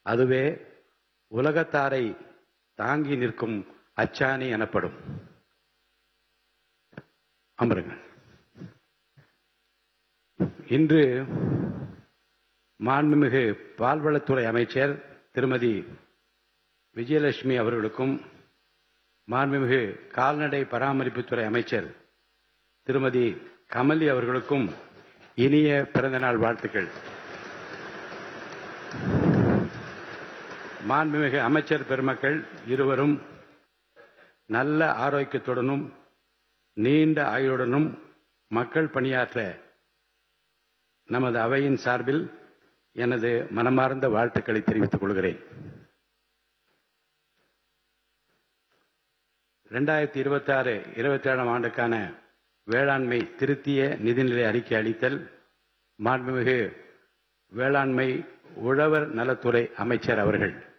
அதுவே உலகத்தாரை தாங்கி நிற்கும் அச்சாணி எனப்படும் அமருங்கள் இன்று மாண்புமிகு பால்வளத்துறை அமைச்சர் திருமதி விஜயலட்சுமி அவர்களுக்கும் மாண்புமிகு கால்நடை பராமரிப்புத்துறை அமைச்சர் திருமதி கமலி அவர்களுக்கும் இனிய பிறந்தநாள் வாழ்த்துக்கள் மாண்புமிகு அமைச்சர் பெருமக்கள் இருவரும் நல்ல ஆரோக்கியத்துடனும் நீண்ட ஆயுளுடனும் மக்கள் பணியாற்ற நமது அவையின் சார்பில் எனது மனமார்ந்த வாழ்த்துக்களை தெரிவித்துக் கொள்கிறேன் ரெண்டாயிரத்தி இருபத்தி ஆறு இருபத்தி ஏழாம் ஆண்டுக்கான வேளாண்மை திருத்திய நிதிநிலை அறிக்கை அளித்தல் மாண்புமிகு வேளாண்மை உழவர் நலத்துறை அமைச்சர் அவர்கள்